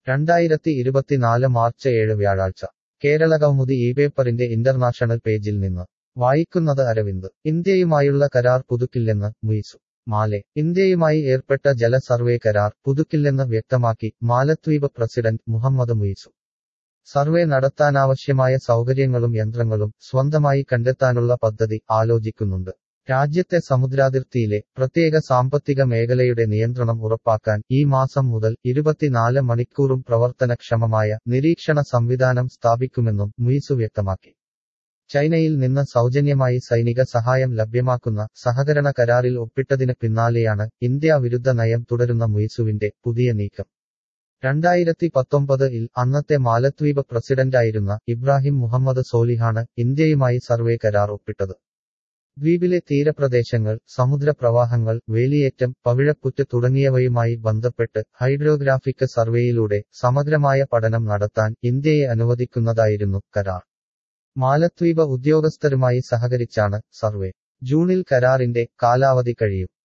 രണ്ടായിരത്തി ഇരുപത്തിനാല് മാർച്ച് ഏഴ് വ്യാഴാഴ്ച കേരള കൗമുദി ഈ പേപ്പറിന്റെ ഇന്റർനാഷണൽ പേജിൽ നിന്ന് വായിക്കുന്നത് അരവിന്ദ് ഇന്ത്യയുമായുള്ള കരാർ പുതുക്കില്ലെന്ന് മുയിസു മാലെ ഇന്ത്യയുമായി ഏർപ്പെട്ട ജല സർവേ കരാർ പുതുക്കില്ലെന്ന് വ്യക്തമാക്കി മാലദ്വീപ് പ്രസിഡന്റ് മുഹമ്മദ് മുയിസു സർവേ നടത്താനാവശ്യമായ സൗകര്യങ്ങളും യന്ത്രങ്ങളും സ്വന്തമായി കണ്ടെത്താനുള്ള പദ്ധതി ആലോചിക്കുന്നുണ്ട് രാജ്യത്തെ സമുദ്രാതിർത്തിയിലെ പ്രത്യേക സാമ്പത്തിക മേഖലയുടെ നിയന്ത്രണം ഉറപ്പാക്കാൻ ഈ മാസം മുതൽ ഇരുപത്തിനാല് മണിക്കൂറും പ്രവർത്തനക്ഷമമായ നിരീക്ഷണ സംവിധാനം സ്ഥാപിക്കുമെന്നും മുയിസു വ്യക്തമാക്കി ചൈനയിൽ നിന്ന് സൗജന്യമായി സൈനിക സഹായം ലഭ്യമാക്കുന്ന സഹകരണ കരാറിൽ ഒപ്പിട്ടതിന് പിന്നാലെയാണ് ഇന്ത്യ വിരുദ്ധ നയം തുടരുന്ന മുയിസുവിന്റെ പുതിയ നീക്കം രണ്ടായിരത്തി പത്തൊമ്പതിൽ അന്നത്തെ മാലദ്വീപ് പ്രസിഡന്റായിരുന്ന ഇബ്രാഹിം മുഹമ്മദ് സോലിഹാണ് ഇന്ത്യയുമായി സർവേ കരാർ ഒപ്പിട്ടത് ദ്വീപിലെ തീരപ്രദേശങ്ങൾ സമുദ്രപ്രവാഹങ്ങൾ വേലിയേറ്റം പവിഴപ്പുറ്റ് തുടങ്ങിയവയുമായി ബന്ധപ്പെട്ട് ഹൈഡ്രോഗ്രാഫിക് സർവേയിലൂടെ സമഗ്രമായ പഠനം നടത്താൻ ഇന്ത്യയെ അനുവദിക്കുന്നതായിരുന്നു കരാർ മാലദ്വീപ് ഉദ്യോഗസ്ഥരുമായി സഹകരിച്ചാണ് സർവേ ജൂണിൽ കരാറിന്റെ കാലാവധി കഴിയും